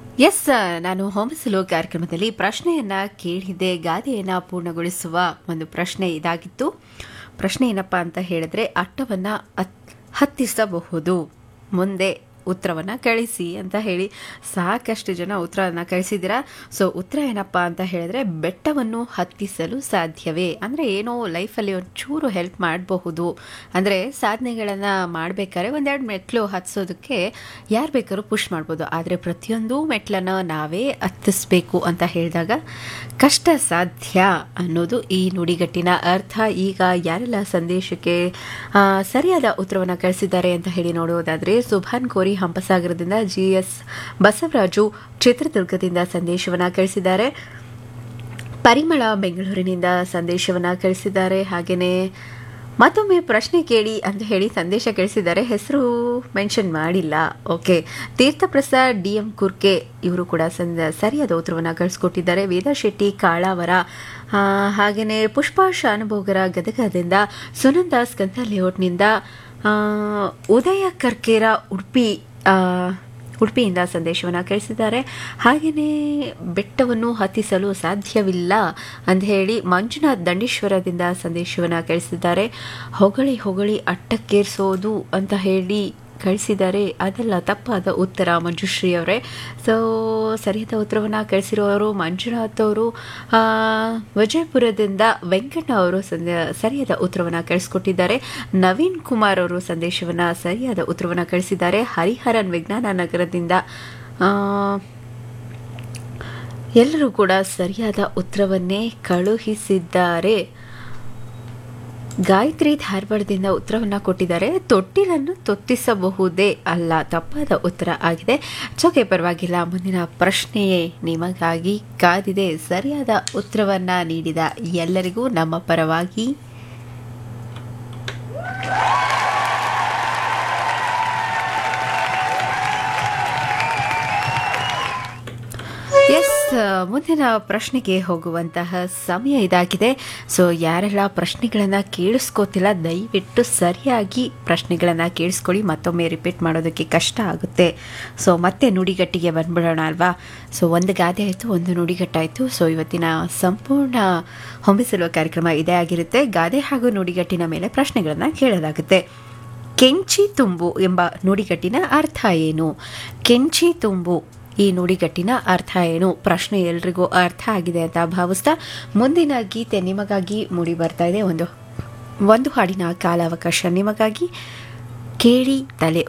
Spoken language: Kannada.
ಎಸ್ ನಾನು ಹೊಂಬಿಸಲು ಕಾರ್ಯಕ್ರಮದಲ್ಲಿ ಪ್ರಶ್ನೆಯನ್ನ ಕೇಳಿದ್ದೆ ಗಾದೆಯನ್ನ ಪೂರ್ಣಗೊಳಿಸುವ ಒಂದು ಪ್ರಶ್ನೆ ಇದಾಗಿತ್ತು ಪ್ರಶ್ನೆ ಏನಪ್ಪ ಅಂತ ಹೇಳಿದ್ರೆ ಅಟ್ಟವನ್ನ ಹತ್- ಹತ್ತಿಸಬಹುದು ಮುಂದೆ ಉತ್ತರವನ್ನ ಕಳಿಸಿ ಅಂತ ಹೇಳಿ ಸಾಕಷ್ಟು ಜನ ಉತ್ತರವನ್ನ ಕಳಿಸಿದ್ದೀರಾ ಸೊ ಉತ್ತರ ಏನಪ್ಪ ಅಂತ ಹೇಳಿದ್ರೆ ಬೆಟ್ಟವನ್ನು ಹತ್ತಿಸಲು ಸಾಧ್ಯವೇ ಅಂದರೆ ಏನೋ ಲೈಫಲ್ಲಿ ಒಂಚೂರು ಹೆಲ್ಪ್ ಮಾಡಬಹುದು ಅಂದರೆ ಸಾಧನೆಗಳನ್ನು ಮಾಡಬೇಕಾದ್ರೆ ಒಂದೆರಡು ಮೆಟ್ಲು ಹತ್ಸೋದಕ್ಕೆ ಯಾರು ಬೇಕಾದ್ರೂ ಪುಷ್ ಮಾಡ್ಬೋದು ಆದರೆ ಪ್ರತಿಯೊಂದು ಮೆಟ್ಲನ್ನು ನಾವೇ ಹತ್ತಿಸ್ಬೇಕು ಅಂತ ಹೇಳಿದಾಗ ಕಷ್ಟ ಸಾಧ್ಯ ಅನ್ನೋದು ಈ ನುಡಿಗಟ್ಟಿನ ಅರ್ಥ ಈಗ ಯಾರೆಲ್ಲ ಸಂದೇಶಕ್ಕೆ ಆ, ಸರಿಯಾದ ಉತ್ತರವನ್ನು ಕಳಿಸಿದ್ದಾರೆ ಅಂತ ಹೇಳಿ ನೋಡುವುದಾದರೆ ಸುಭಾನ್ ಕೋರಿ ಹಂಪಸಾಗರದಿಂದ ಜಿ ಎಸ್ ಬಸವರಾಜು ಚಿತ್ರದುರ್ಗದಿಂದ ಸಂದೇಶವನ್ನು ಕಳಿಸಿದ್ದಾರೆ ಪರಿಮಳ ಬೆಂಗಳೂರಿನಿಂದ ಸಂದೇಶವನ್ನು ಕಳಿಸಿದ್ದಾರೆ ಹಾಗೆಯೇ ಮತ್ತೊಮ್ಮೆ ಪ್ರಶ್ನೆ ಕೇಳಿ ಅಂತ ಹೇಳಿ ಸಂದೇಶ ಕಳಿಸಿದ್ದಾರೆ ಹೆಸರು ಮೆನ್ಷನ್ ಮಾಡಿಲ್ಲ okay Theerthaprasad D M Kurke ಇವರು ಕೂಡ ಸಂದ ಸರಿಯಾದ ಉತ್ತರವನ್ನು ಕಳಿಸ್ಕೊಟ್ಟಿದ್ದಾರೆ ವೇದಾ ಶೆಟ್ಟಿ ಕಾಳಾವರ ಆ, ಹಾಗೆಯೇ ಪುಷ್ಪಾ ಶಾನುಭೋಗರ ಗದಗದಿಂದ ಸುನಂದ ಸ್ಕಂದ ಲೇಔಟ್ನಿಂದ ಆ, ಉದಯ ಕರ್ಕೇರ ಉಡುಪಿ ಆ, ಉಡುಪಿಯಿಂದ ಸಂದೇಶವನ್ನು ಕಳಿಸಿದ್ದಾರೆ ಹಾಗೆಯೇ ಬೆಟ್ಟವನ್ನು ಹತ್ತಿಸಲು ಸಾಧ್ಯವಿಲ್ಲ ಅಂತ ಹೇಳಿ ಮಂಜುನಾಥ್ ದಂಡೇಶ್ವರದಿಂದ ಸಂದೇಶವನ್ನು ಕಳಿಸಿದ್ದಾರೆ ಹೊಗಳಿ ಹೊಗಳಿ ಅಟ್ಟಕ್ಕೇರಿಸೋದು ಅಂತ ಹೇಳಿ ಕಳಿಸಿದ್ದಾರೆ ಅದೆಲ್ಲ ತಪ್ಪಾದ ಉತ್ತರ ಮಂಜುಶ್ರೀ ಅವರೇ ಸೊ ಸರಿಯಾದ ಉತ್ತರವನ್ನು ಕಳಿಸಿರೋರು ಮಂಜುನಾಥ್ ಅವರು ಆ, ವಿಜಯಪುರದಿಂದ ವೆಂಕಣ್ಣ ಅವರು ಸಂದ ಸರಿಯಾದ ಉತ್ತರವನ್ನು ಕಳಿಸ್ಕೊಟ್ಟಿದ್ದಾರೆ ನವೀನ್ ಕುಮಾರ್ ಅವರು ಸಂದೇಶವನ್ನು ಸರಿಯಾದ ಉತ್ತರವನ್ನು ಕಳಿಸಿದ್ದಾರೆ ಹರಿಹರನ್ ವಿಜ್ಞಾನ ನಗರದಿಂದ ಆ, ಎಲ್ಲರೂ ಕೂಡ ಸರಿಯಾದ ಉತ್ತರವನ್ನೇ ಕಳುಹಿಸಿದ್ದಾರೆ ಗಾಯತ್ರಿ ಧಾರವಾಡದಿಂದ ಉತ್ತರವನ್ನು ಕೊಟ್ಟಿದ್ದಾರೆ ತೊಟ್ಟಿಲನ್ನು ತೊತ್ತಿಸಬಹುದೇ ಅಲ್ಲ ತಪ್ಪಾದ ಉತ್ತರ ಆಗಿದೆ ಚೋಕೆ ಪರವಾಗಿಲ್ಲ ಮುಂದಿನ ಪ್ರಶ್ನೆಯೇ ನಿಮಗಾಗಿ ಕಾದಿದೆ ಸರಿಯಾದ ಉತ್ತರವನ್ನ ನೀಡಿದ ಎಲ್ಲರಿಗೂ ನಮ್ಮ ಪರವಾಗಿ ಎಸ್ ಮುಂದಿನ ಪ್ರಶ್ನೆಗೆ ಹೋಗುವಂತಹ ಸಮಯ ಇದಾಗಿದೆ ಸೊ ಯಾರೆಲ್ಲ ಪ್ರಶ್ನೆಗಳನ್ನು ಕೇಳಿಸ್ಕೋತಿಲ್ಲ ದಯವಿಟ್ಟು ಸರಿಯಾಗಿ ಪ್ರಶ್ನೆಗಳನ್ನು ಕೇಳಿಸ್ಕೊಳ್ಳಿ ಮತ್ತೊಮ್ಮೆ ರಿಪೀಟ್ ಮಾಡೋದಕ್ಕೆ ಕಷ್ಟ ಆಗುತ್ತೆ ಸೊ ಮತ್ತೆ ನುಡಿಗಟ್ಟಿಗೆ ಬಂದ್ಬಿಡೋಣ ಅಲ್ವಾ ಸೊ ಒಂದು ಗಾದೆ ಆಯಿತು ಒಂದು ನುಡಿಗಟ್ಟಾಯಿತು ಸೊ ಇವತ್ತಿನ ಸಂಪೂರ್ಣ ಹೊಂಬಿಸಲುವ ಕಾರ್ಯಕ್ರಮ ಇದೇ ಆಗಿರುತ್ತೆ ಗಾದೆ ಹಾಗೂ ನುಡಿಗಟ್ಟಿನ ಮೇಲೆ ಪ್ರಶ್ನೆಗಳನ್ನು ಕೇಳಲಾಗುತ್ತೆ ಕೆಂಚಿ ತುಂಬು ಎಂಬ ನುಡಿಗಟ್ಟಿನ ಅರ್ಥ ಏನು ಕೆಂಚಿ ತುಂಬು ಈ ನುಡಿಗಟ್ಟಿನ ಅರ್ಥ ಏನು ಪ್ರಶ್ನೆ ಎಲ್ರಿಗೂ ಅರ್ಥ ಆಗಿದೆ ಅಂತ ಭಾವಿಸ್ತಾ ಮುಂದಿನ ಗೀತೆ ನಿಮಗಾಗಿ ಮೂಡಿ ಬರ್ತಾ ಇದೆ ಒಂದು ಒಂದು ಹಾಡಿನ ಕಾಲಾವಕಾಶ ನಿಮಗಾಗಿ ಕೇಳಿ ತಲೆ